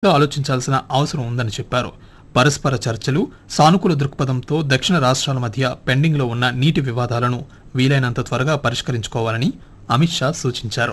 కొత్తగా ఆలోచించాల్సిన అవసరం ఉందని చెప్పారు పరస్పర చర్చలు సానుకూల దృక్పథంతో దక్షిణ రాష్ట్రాల మధ్య పెండింగ్లో ఉన్న నీటి వివాదాలను వీలైనంత త్వరగా పరిష్కరించుకోవాలని అమిత్ షా సూచించారు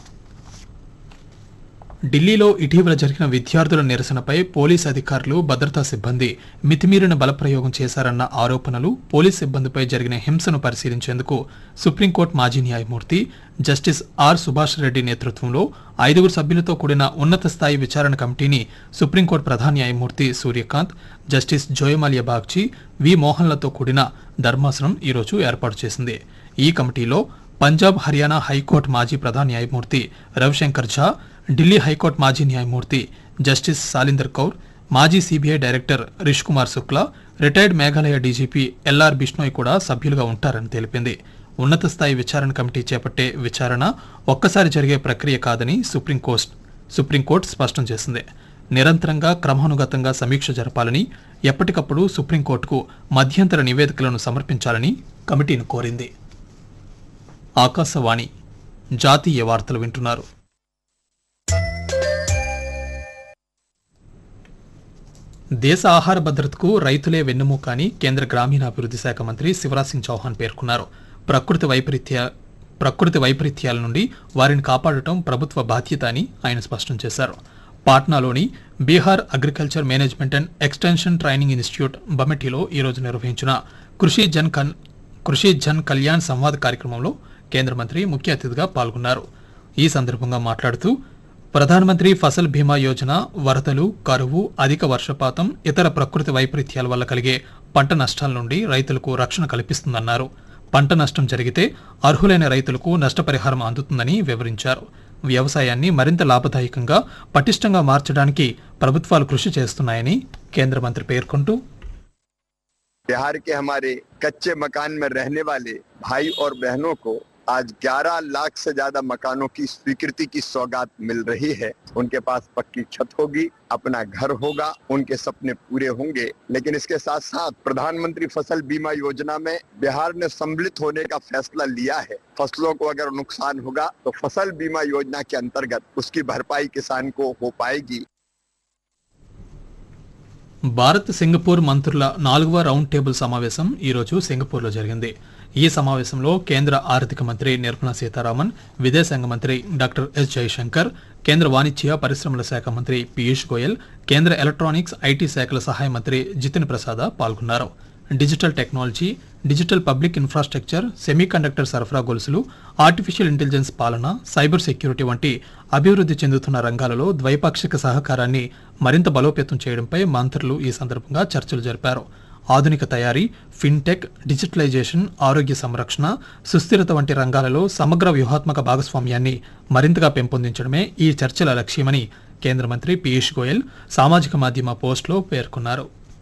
ఢిల్లీలో ఇటీవల జరిగిన విద్యార్థుల నిరసనపై పోలీస్ అధికారులు భద్రతా సిబ్బంది మితిమీరిన బలప్రయోగం చేశారన్న ఆరోపణలు పోలీస్ సిబ్బందిపై జరిగిన హింసను పరిశీలించేందుకు సుప్రీంకోర్టు మాజీ న్యాయమూర్తి జస్టిస్ ఆర్ సుభాష్ రెడ్డి నేతృత్వంలో ఐదుగురు సభ్యులతో కూడిన ఉన్నత స్థాయి విచారణ కమిటీని సుప్రీంకోర్టు ప్రధాన న్యాయమూర్తి సూర్యకాంత్ జస్టిస్ జోయమాలియా బాగ్చి వి మోహన్లతో కూడిన ధర్మాసనం ఈరోజు ఏర్పాటు చేసింది ఈ కమిటీలో పంజాబ్ హర్యానా హైకోర్టు మాజీ ప్రధాన న్యాయమూర్తి రవిశంకర్ ఝా ఢిల్లీ హైకోర్టు మాజీ న్యాయమూర్తి జస్టిస్ సాలిందర్ కౌర్ మాజీ CBI director Rishi Kumar Shukla retired Meghalaya DGP LR Bishnoi కూడా సభ్యులుగా ఉంటారని తెలిపింది ఉన్నత స్థాయి విచారణ కమిటీ చేపట్టే విచారణ ఒక్కసారి జరిగే ప్రక్రియ కాదని సుప్రీంకోర్టు సుప్రీంకోర్టు స్పష్టం చేసింది నిరంతరంగా క్రమానుగతంగా సమీక్ష జరపాలని ఎప్పటికప్పుడు సుప్రీంకోర్టుకు మధ్యంతర నివేదికలను సమర్పించాలని కమిటీని కోరింది ఆకాశవాణి జాతీయ వార్తలు వింటున్నారు దేశ ఆహార భద్రతకు రైతులే వెన్నుముక అని కేంద్ర గ్రామీణాభివృద్ధి శాఖ మంత్రి శివరాజ్ సింగ్ చౌహాన్ పేర్కొన్నారు ప్రకృతి వైపరీత్య ప్రకృతి వైపరీత్యాల నుండి వారిని కాపాడటం ప్రభుత్వ బాధ్యత అని ఆయన స్పష్టం చేశారు పాట్నాలోని Bihar agriculture management and extension training institute బమెటీలో ఈరోజు నిర్వహించిన కృషి జన్ కన్ కృషి జన్ కళ్యాణ్ సంవాద్ కార్యక్రమంలో కేంద్ర మంత్రి ముఖ్య అతిథిగా పాల్గొన్నారు ఈ సందర్భంగా మాట్లాడుతూ ప్రధానమంత్రి ఫసల్ బీమా యోజన వరదలు కరువు అధిక వర్షపాతం ఇతర ప్రకృతి వైపరీత్యాల వల్ల కలిగే పంట నష్టాల నుండి రైతులకు రక్షణ కల్పిస్తుందన్నారు పంట నష్టం జరిగితే అర్హులైన రైతులకు నష్టపరిహారం అందుతుందని వివరించారు వ్యవసాయాన్ని మరింత లాభదాయకంగా పటిష్టంగా మార్చడానికి ప్రభుత్వాలు కృషి చేస్తున్నాయని కేంద్ర మంత్రి పేర్కొంటూ बिहार के हमारे कच्चे मकान में रहने वाले भाई और बहनों को आज 11 लाख से ज्यादा मकानों की स्वीकृति की सौगात मिल रही है उनके पास पक्की छत होगी अपना घर होगा उनके सपने पूरे होंगे लेकिन इसके साथ साथ प्रधानमंत्री फसल बीमा योजना में बिहार ने सम्मिलित होने का फैसला लिया है फसलों को अगर नुकसान होगा तो फसल बीमा योजना के अंतर्गत उसकी भरपाई किसान को हो पाएगी భారత్ సింగపూర్ మంత్రుల నాలుగవ రౌండ్ టేబుల్ సమావేశం ఈరోజు సింగపూర్లో జరిగింది ఈ సమావేశంలో కేంద్ర ఆర్థిక మంత్రి నిర్మలా సీతారామన్ విదేశాంగ మంత్రి డాక్టర్ ఎస్ జయశంకర్ కేంద్ర వాణిజ్య పరిశ్రమల శాఖ మంత్రి పీయూష్ గోయల్ కేంద్ర ఎలక్ట్రానిక్స్ ఐటీ శాఖల సహాయ మంత్రి జితిన్ ప్రసాద పాల్గొన్నారు digital technology digital public infrastructure semiconductor సరఫరా గొలుసులు ఆర్టిఫిషియల్ ఇంటెలిజెన్స్ పాలన సైబర్ సెక్యూరిటీ వంటి అభివృద్ధి చెందుతున్న రంగాలలో ద్వైపాక్షిక సహకారాన్ని మరింత బలోపేతం చేయడంపై మంత్రులు ఈ సందర్భంగా చర్చలు జరిపారు ఆధునిక తయారీ ఫిన్టెక్ డిజిటలైజేషన్ ఆరోగ్య సంరక్షణ సుస్థిరత వంటి రంగాలలో సమగ్ర వ్యూహాత్మక భాగస్వామ్యాన్ని మరింతగా పెంపొందించడమే ఈ చర్చల లక్ష్యమని కేంద్ర మంత్రి పీయూష్ గోయల్ సామాజిక మాధ్యమ పోస్టులో పేర్కొన్నారు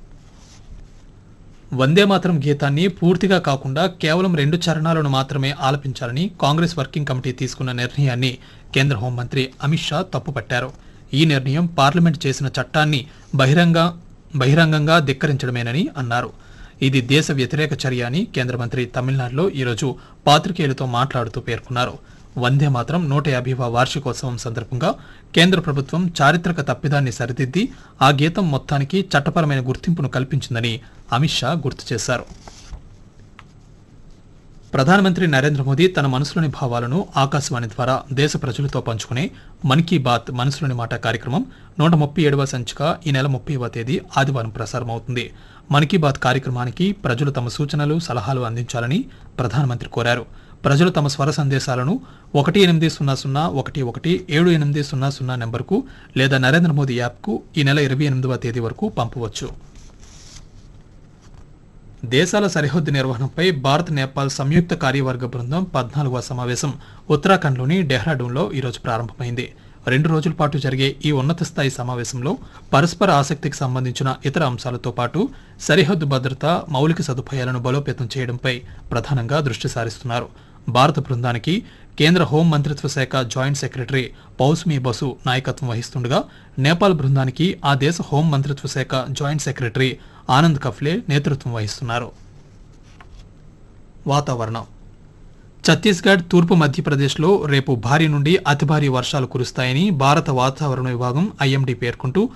వందే మాతరం గీతాన్ని పూర్తిగా కాకుండా కేవలం రెండు చరణాలను మాత్రమే ఆలపించాలని కాంగ్రెస్ వర్కింగ్ కమిటీ తీసుకున్న నిర్ణయాన్ని కేంద్ర హోంమంత్రి అమిత్ షా తప్పుపట్టారు ఈ నిర్ణయం పార్లమెంట్ చేసిన చట్టాన్ని బహిరంగ బహిరంగంగా ధిక్కరించడమేనని అన్నారు ఇది దేశ వ్యతిరేక చర్య అని కేంద్ర మంత్రి తమిళనాడులో ఈరోజు పాత్రికేయులతో మాట్లాడుతూ పేర్కొన్నారు వందే మాత్రం నూట యాభైవ వార్షికోత్సవం సందర్భంగా కేంద్ర ప్రభుత్వం చారిత్రక తప్పిదాన్ని సరిదిద్ది ఆ గీతం మొత్తానికి చట్టపరమైన గుర్తింపును కల్పించిందని అమిత్ షా గుర్తు చేశారు ప్రధానమంత్రి నరేంద్ర మోదీ తన మనసులోని భావాలను ఆకాశవాణి ద్వారా దేశ ప్రజలతో పంచుకునే మన్ కీ బాత్ మనసులోని మాట కార్యక్రమం నూట ముప్పై ఏడవ సంచిక ఈ నెల ముప్పైవ తేదీ ఆదివారం ప్రసారం అవుతుంది మన్ కీ బాత్ కార్యక్రమానికి ప్రజలు తమ సూచనలు సలహాలు అందించాలని ప్రధానమంత్రి కోరారు ప్రజలు తమ స్వర సందేశాలను ఒకటి ఎనిమిది సున్నా సున్నా ఒకటి ఒకటి ఏడు ఎనిమిది సున్నా సున్నా నెంబర్కు లేదా నరేంద్ర మోదీ యాప్కు ఈ నెల ఇరవై ఎనిమిదవ తేదీ వరకు పంపవచ్చు దేశాల సరిహద్దు నిర్వహణపై భారత్ నేపాల్ సంయుక్త కార్యవర్గ బృందం పద్నాలుగవ సమావేశం ఉత్తరాఖండ్లోని డెహ్రాడూన్లో ఈరోజు ప్రారంభమైంది రెండు రోజుల పాటు జరిగే ఈ ఉన్నత స్థాయి సమావేశంలో పరస్పర ఆసక్తికి సంబంధించిన ఇతర అంశాలతో పాటు సరిహద్దు భద్రత మౌలిక సదుపాయాలను బలోపేతం చేయడంపై ప్రధానంగా దృష్టి సారిస్తున్నారు భారత బృందానికి కేంద్ర హోం మంత్రిత్వ శాఖ జాయింట్ సెక్రటరీ పౌస్మీ బసు నాయకత్వం వహిస్తుండగా నేపాల్ బృందానికి ఆ దేశ హోం మంత్రిత్వ శాఖ జాయింట్ సెక్రటరీ ఆనంద్ కఫ్లే నేతృత్వం వహిస్తున్నారు వాతావరణం ఛత్తీస్గఢ్ తూర్పు మధ్యప్రదేశ్లో రేపు భారీ నుండి అతి భారీ వర్షాలు కురుస్తాయని భారత వాతావరణ విభాగం ఐఎండీ పేర్కొంటూ